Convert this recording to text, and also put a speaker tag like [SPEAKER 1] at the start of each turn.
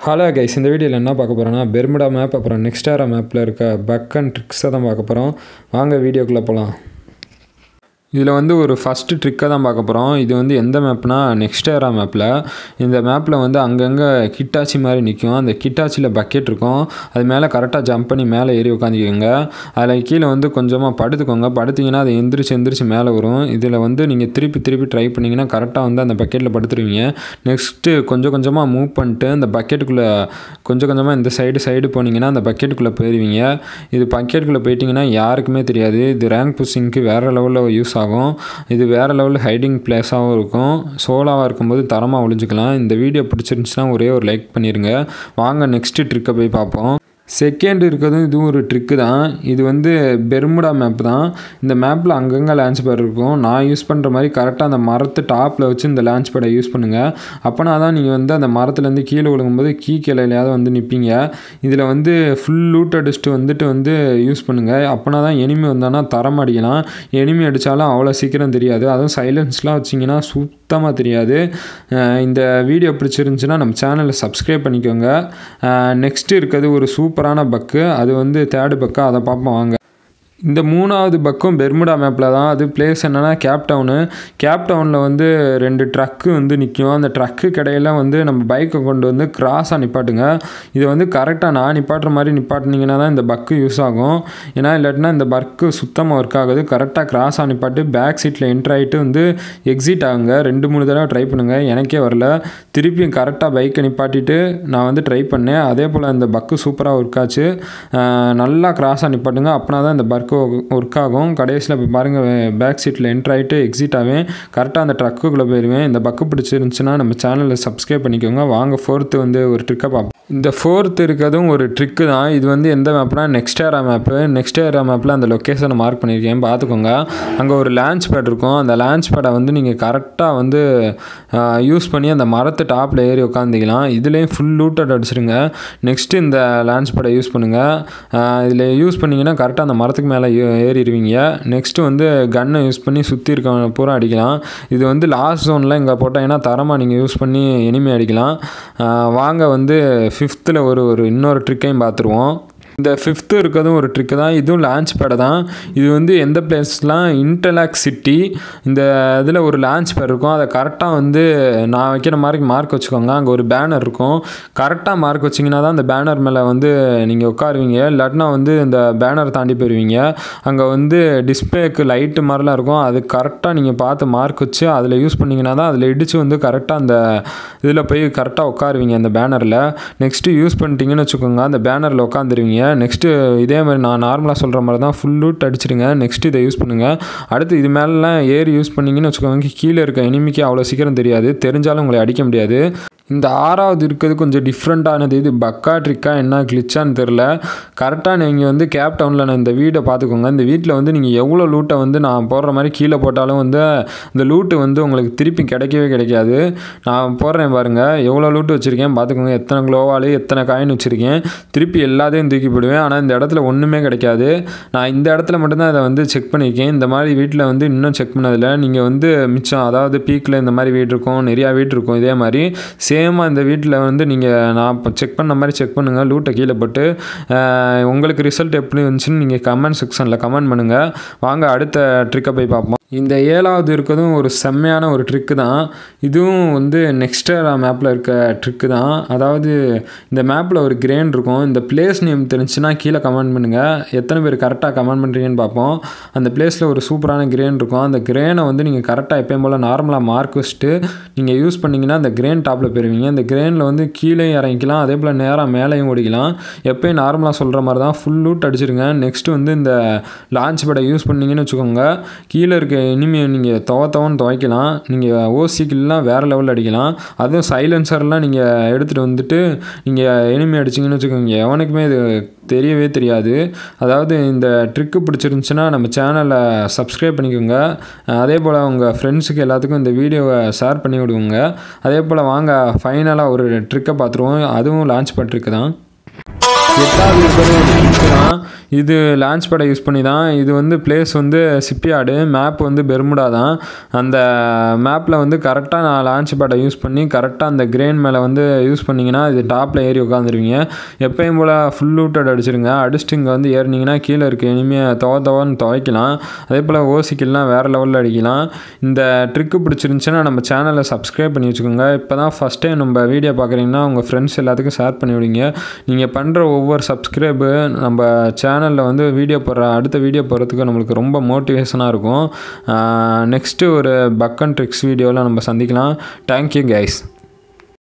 [SPEAKER 1] hello guys இந்த வீடியோவில் என்ன பார்க்க போகிறோன்னா பெர்முடா மேப் அப்புறம் நெக்ஸ்டாரா மேப்பில் இருக்க பக் அண்ட் ட்ரிக்ஸை தான் பார்க்க போகிறோம் வாங்க வீடியோக்குள்ளே போகலாம் இதில் வந்து ஒரு ஃபஸ்ட்டு ட்ரிக்கை தான் பார்க்க போகிறோம் இது வந்து எந்த மேப்னா நெக்ஸ்டேரா மேப்பில் இந்த மேப்பில் வந்து அங்கங்கே கிட்டாச்சி மாதிரி நிற்கும் அந்த கிட்டாச்சியில் பக்கெட் இருக்கும் அது மேலே கரெக்டாக ஜம்ப் பண்ணி மேலே ஏறி உட்காந்துக்கோங்க அதில் கீழே வந்து கொஞ்சமாக படுத்துக்கோங்க படுத்திங்கன்னா அது எந்திரிச்சு எந்திரிச்சு மேலே வரும் இதில் வந்து நீங்கள் திருப்பி திருப்பி ட்ரை பண்ணிங்கன்னா கரெக்டாக வந்து அந்த பக்கெட்டில் படுத்துருவீங்க நெக்ஸ்ட்டு கொஞ்சம் கொஞ்சமாக மூவ் பண்ணிட்டு அந்த பக்கெட்டுக்குள்ளே கொஞ்சம் கொஞ்சமாக இந்த சைடு சைடு போனீங்கன்னா அந்த பக்கெட்டுக்குள்ளே போயிடுவீங்க இது பக்கெட்டுக்குள்ளே போயிட்டீங்கன்னா யாருக்குமே தெரியாது இது ரேங்க் புஷிங்க்கு வேறு லெவலில் யூஸ் ஆகும் இது வேறு லெவலில் ஹைடிங் பிளேஸாகவும் இருக்கும் சோலாவாக இருக்கும்போது தரமாக ஒளிஞ்சிக்கலாம் இந்த வீடியோ பிடிச்சிருந்துச்சுன்னா ஒரே ஒரு லைக் பண்ணிடுங்க வாங்க நெக்ஸ்ட்டு ட்ரிக்கை போய் பார்ப்போம் செகண்ட் இருக்கிறதும் இதுவும் ஒரு ட்ரிக்கு தான் இது வந்து பெர்முடா மேப் தான் இந்த மேப்பில் அங்கங்கே லான்ச் பேட் இருக்கும் நான் யூஸ் பண்ணுற மாதிரி கரெக்டாக அந்த மரத்து டாப்பில் வச்சு இந்த லான்ச் பேடை யூஸ் பண்ணுங்கள் அப்போனா தான் நீங்கள் வந்து அந்த மரத்துலேருந்து கீழே விழுகும்போது கீ கிளையிலையாவது வந்து நிற்பீங்க இதில் வந்து ஃபுல் லூட் அடிச்சுட்டு வந்துட்டு வந்து யூஸ் பண்ணுங்கள் அப்போனா தான் எனிமி வந்தானா தரம் அடிக்கலாம் எனிமி அடித்தாலும் அவ்வளோ சீக்கிரம் தெரியாது அதுவும் சைலன்ஸ்லாம் வச்சிங்கன்னா சுத்தமாக தெரியாது இந்த வீடியோ பிடிச்சிருந்துச்சுன்னா நம்ம சேனலை சப்ஸ்கிரைப் பண்ணிக்கோங்க நெக்ஸ்ட்டு இருக்கிறது ஒரு சூப்பரான பக்கு அது வந்து தேர்டு பக்கு அதை பார்ப்போம் வாங்க இந்த மூணாவது பக்கம் பெர்முடா மேப்பில் தான் அது பிளேஸ் என்னென்னா கேப் டவுனு கேப் டவுனில் வந்து ரெண்டு ட்ரக்கு வந்து நிற்கும் அந்த ட்ரக்கு கடையில் வந்து நம்ம பைக்கை கொண்டு வந்து கிராஸாக நிப்பாட்டுங்க இதை வந்து கரெக்டாக நான் நிப்பாட்டுற மாதிரி நிப்பாட்டினீங்கன்னா தான் இந்த பக்கு யூஸ் ஆகும் ஏன்னா இல்லாட்டினா இந்த பக்கு சுத்தமாக ஒர்க் ஆகுது கரெக்டாக கிராஸாக நிப்பாட்டு பேக் சீட்டில் என்ட்ரு ஆகிட்டு வந்து எக்ஸிட் ஆகுங்க ரெண்டு மூணு தடவை ட்ரை பண்ணுங்கள் எனக்கே வரல திருப்பியும் கரெக்டாக பைக்கை நிப்பாட்டிட்டு நான் வந்து ட்ரை பண்ணேன் அதே போல் இந்த பக்கு சூப்பராக ஒர்க் ஆச்சு நல்லா கிராஸாக நிப்பாட்டுங்க அப்படின்னா தான் இந்த பக் ஒர்க் ஒர்க் ஆகும் கடைசியில் இப்போ பாருங்கள் பேக் சீட்டில் என்ட்ரு ஆகிட்டு எக்ஸிட் ஆவேன் கரெக்டாக அந்த ட்ரக்குக்குள்ளே போயிடுவேன் இந்த பக்கு பிடிச்சிருந்துச்சுன்னா நம்ம சேனலில் சப்ஸ்கிரைப் பண்ணிக்கோங்க வாங்க ஃபோர்த்து வந்து ஒரு ட்ரிக்கை பார்ப்போம் இந்த ஃபோர்த் இருக்கிறதும் ஒரு ட்ரிக்கு தான் இது வந்து எந்த மேப்னா next era map next era மேப்பில் அந்த லொக்கேஷனை மார்க் பண்ணியிருக்கேன் பார்த்துக்கோங்க அங்கே ஒரு லான்ச் பேட் இருக்கும் அந்த லான்ச் பேடை வந்து நீங்கள் கரெக்டாக வந்து யூஸ் பண்ணி அந்த மரத்து டாப்பில் ஏறி உட்காந்துக்கலாம் இதுலேயும் ஃபுல் லூட்டட் அடிச்சிருங்க நெக்ஸ்ட்டு இந்த லான்ச் பேடை யூஸ் பண்ணுங்கள் இதில் யூஸ் பண்ணிங்கன்னா கரெக்டாக அந்த மரத்துக்கு மேலே ஏறிடுவீங்க நெக்ஸ்ட்டு வந்து கன்னை யூஸ் பண்ணி சுற்றி இருக்க பூரா அடிக்கலாம் இது வந்து லாஸ்ட் ஜோனில் இங்கே போட்டாங்கன்னா தரமாக நீங்கள் யூஸ் பண்ணி எனிமே அடிக்கலாம் வாங்க வந்து ஃபிஃப்த்தில் ஒரு ஒரு இன்னொரு ட்ரிக்கையும் பார்த்துருவோம் இந்த ஃபிஃப்த்து இருக்கிறதும் ஒரு ட்ரிக்கு தான் இதுவும் லான்ச் பேடை தான் இது வந்து எந்த பிளேஸ்லாம் இன்டர்லாக் சிட்டி இந்த இதில் ஒரு லான்ச் பேட் இருக்கும் அதை கரெக்டாக வந்து நான் வைக்கிற மாதிரி மார்க் வச்சுக்கோங்க அங்கே ஒரு பேனர் இருக்கும் கரெக்டாக மார்க் வச்சிங்கன்னா தான் அந்த பேனர் மேலே வந்து நீங்கள் உட்காருவீங்க இல்லாட்டினா வந்து இந்த பேனர் தாண்டி போயிடுவீங்க அங்கே வந்து டிஸ்பிளேக்கு லைட்டு மாதிரிலாம் இருக்கும் அது கரெக்டாக நீங்கள் பார்த்து மார்க் வச்சு அதில் யூஸ் பண்ணிங்கன்னா தான் அதில் இடித்து வந்து கரெக்டாக அந்த இதில் போய் கரெக்டாக உட்காருவீங்க அந்த பேனரில் நெக்ஸ்ட்டு யூஸ் பண்ணிட்டீங்கன்னு வச்சுக்கோங்க அந்த பேனரில் உட்காந்துருவீங்க நெக்ஸ்ட்டு இதே மாதிரி நான் நார்மலாக சொல்கிற மாதிரி தான் ஃபுல் லூட் அடிச்சிடுங்க நெக்ஸ்ட்டு இதை யூஸ் பண்ணுங்கள் அடுத்து இது மேலெலாம் ஏறி யூஸ் பண்ணிங்கன்னு வச்சுக்கோங்க கீழே இருக்க எனிமிக்கு அவ்வளோ சீக்கிரம் தெரியாது தெரிஞ்சாலும் உங்களை அடிக்க முடியாது இந்த ஆறாவது இருக்கிறது கொஞ்சம் டிஃப்ரெண்ட்டானது இது பக்கா ட்ரிக்கா என்ன கிளிச்சான்னு தெரில கரெக்டாக நீங்கள் வந்து கேப் டவுனில் நான் இந்த வீடை பார்த்துக்கோங்க இந்த வீட்டில் வந்து நீங்கள் எவ்வளோ லூட்டை வந்து நான் போடுற மாதிரி கீழே போட்டாலும் வந்து இந்த லூட்டு வந்து உங்களுக்கு திருப்பி கிடைக்கவே கிடைக்காது நான் போடுறேன் பாருங்கள் எவ்வளோ லூட்டு வச்சுருக்கேன் பார்த்துக்கோங்க எத்தனை க்ளோவாலு எத்தனை காயின் வச்சுருக்கேன் திருப்பி எல்லாத்தையும் தூக்கி போடுவேன் ஆனால் இந்த இடத்துல ஒன்றுமே கிடைக்காது நான் இந்த இடத்துல மட்டும்தான் இதை வந்து செக் பண்ணியிருக்கேன் இந்த மாதிரி வீட்டில் வந்து இன்னும் செக் பண்ணதில்லை நீங்கள் வந்து மிச்சம் அதாவது பீக்கில் இந்த மாதிரி வீடு இருக்கும் நிறையா வீடு இருக்கும் இதே மாதிரி சேமாக இந்த வீட்டில் வந்து நீங்கள் நான் இப்போ செக் பண்ண மாதிரி செக் பண்ணுங்கள் லூட்டை கீழே போட்டு உங்களுக்கு ரிசல்ட் எப்படி வந்துச்சுன்னு நீங்கள் கமெண்ட் செக்ஷனில் கமெண்ட் பண்ணுங்கள் வாங்க அடுத்த ட்ரிக்கை போய் பார்ப்போம் இந்த ஏழாவது இருக்கிறதும் ஒரு செம்மையான ஒரு ட்ரிக்கு தான் இதுவும் வந்து நெக்ஸ்ட் மேப்பில் இருக்க ட்ரிக்கு தான் அதாவது இந்த மேப்பில் ஒரு கிரேன் இருக்கும் இந்த பிளேஸ் நேம் தெரிஞ்சுன்னா கீழே கமெண்ட் பண்ணுங்கள் எத்தனை பேர் கரெக்டாக கமெண்ட் பண்ணுறீங்கன்னு பார்ப்போம் அந்த பிளேஸில் ஒரு சூப்பரான கிரேன் இருக்கும் அந்த கிரேனை வந்து நீங்கள் கரெக்டாக எப்பயும் போல் நார்மலாக மார்க் வச்சுட்டு நீங்கள் யூஸ் பண்ணிங்கன்னா அந்த கிரேன் டாப்பில் போயிருவீங்க இந்த கிரேனில் வந்து கீழே இறங்கிக்கலாம் அதே போல் நேராக மேலேயும் ஓடிக்கலாம் எப்பயும் நார்மலாக சொல்கிற மாதிரி தான் ஃபுல் லூட் அடிச்சிருங்க நெக்ஸ்ட்டு வந்து இந்த லான்ச் பேடை யூஸ் பண்ணிங்கன்னு வச்சுக்கோங்க கீழே இருக்க இனிமே நீங்கள் துவ துவன்னு துவைக்கலாம் நீங்கள் ஓசிக்கெல்லாம் வேறு லெவலில் அடிக்கலாம் அதுவும் சைலன்சர்லாம் நீங்கள் எடுத்துகிட்டு வந்துட்டு நீங்கள் எனிமி அடிச்சிங்கன்னு வச்சுக்கோங்க எவனுக்குமே இது தெரியவே தெரியாது அதாவது இந்த ட்ரிக்கு பிடிச்சிருந்துச்சுன்னா நம்ம சேனலை சப்ஸ்கிரைப் பண்ணிக்கோங்க அதே போல் உங்கள் ஃப்ரெண்ட்ஸுக்கு எல்லாத்துக்கும் இந்த வீடியோவை ஷேர் பண்ணி விடுவோங்க அதே போல் வாங்க ஃபைனலாக ஒரு ட்ரிக்கை பார்த்துருவோம் அதுவும் லான்ச் பண்ணுறதுக்கு தான் எட்டாவது இருக்கிறது ஒரு ட்ரிக்கு தான் தான் இது லான்ச் பேடை யூஸ் பண்ணி தான் இது வந்து பிளேஸ் வந்து சிப்பியாடு மேப் வந்து பெர்முடா தான் அந்த மேப்பில் வந்து கரெக்டாக நான் லான்ச் பேடை யூஸ் பண்ணி கரெக்டாக அந்த கிரெயின் மேலே வந்து யூஸ் பண்ணிங்கன்னா இது டாப்பில் ஏறி உட்காந்துருவீங்க எப்பயும் போல் ஃபுல் லூட்டட் அடிச்சிருங்க அடிச்சுட்டு இங்கே வந்து ஏறினீங்கன்னா கீழே இருக்க இனிமேல் துவ துவன்னு துவைக்கலாம் அதே போல் ஓசிக்கெல்லாம் வேறு லெவலில் அடிக்கலாம் இந்த ட்ரிக்கு பிடிச்சிருந்துச்சுன்னா நம்ம சேனலை சப்ஸ்கிரைப் பண்ணி வச்சுக்கோங்க இப்போ தான் ஃபஸ்ட் டைம் நம்ம வீடியோ பார்க்குறீங்கன்னா உங்கள் ஃப்ரெண்ட்ஸ் எல்லாத்துக்கும் ஷேர் பண்ணி விடுங்க நீங்கள் பண்ணுற ஒவ்வொரு சப்ஸ்கிரைபு நம்ம சேனலில் வந்து வீடியோ போடுற அடுத்த வீடியோ போடுறதுக்கு நம்மளுக்கு ரொம்ப மோட்டிவேஷனாக இருக்கும் நெக்ஸ்ட்டு ஒரு பக் அண்ட் ட்ரிக்ஸ் வீடியோவில் நம்ம சந்திக்கலாம் தேங்க்யூ கைஸ்